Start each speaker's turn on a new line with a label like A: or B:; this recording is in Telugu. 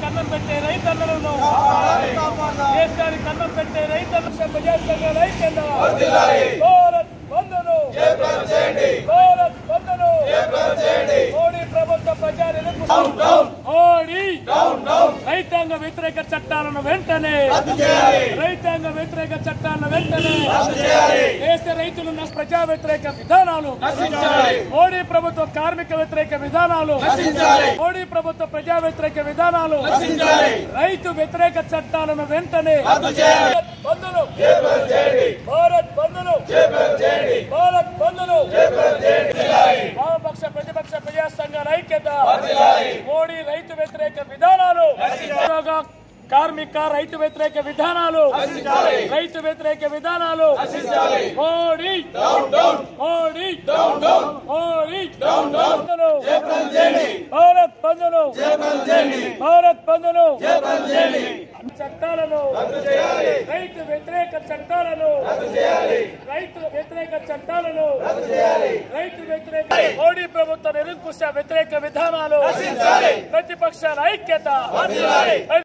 A: కన్నం పెట్టే రైతన్నలను దేశానికి కన్నం పెట్టే రైతన్న ప్రజాసంఘాల ఐక్యత భారత్ బంధును భారత్ బంధును మోడీ ప్రభుత్వ ప్రజానికి మోడీ రైతాంగ వ్యతిరేక చట్టాలను వెంటనే రైతాంగ వ్యతిరేక చట్టాలను వెంటనే దేశ రైతులు నష్ట- ప్రజా వ్యతిరేక విధానాలు మోడీ ప్రభుత్వ కార్మిక వ్యతిరేక విధానాలు మోడీ ప్రభుత్వ ప్రజా వ్యతిరేక విధానాలు రైతు వ్యతిరేక చట్టాలను వెంటనే భారత్ బంధును భారత్ బంధును భారత్ బంధును వామపక్ష ప్రతిపక్ష ప్రజా సంఘాల ఐక్యత మోడీ రైతు వ్యతిరేక విధానాలు ఉద్యోగ, కార్మిక రైతు వ్యతిరేక విధానాలు రైతు వ్యతిరేక విధానాలు మోడీ మోడీ మోడీ బంధును భారత్ బంధును భారత్ బంధును చట్టాలను రైతు వ్యతిరేక చట్టాలను రైతు వ్యతిరేక చట్టాలను రైతు వ్యతిరేక మోడీ ప్రభుత్వ నిరంకుశ వ్యతిరేక విధానాలు ప్రతిపక్షాల ఐక్యత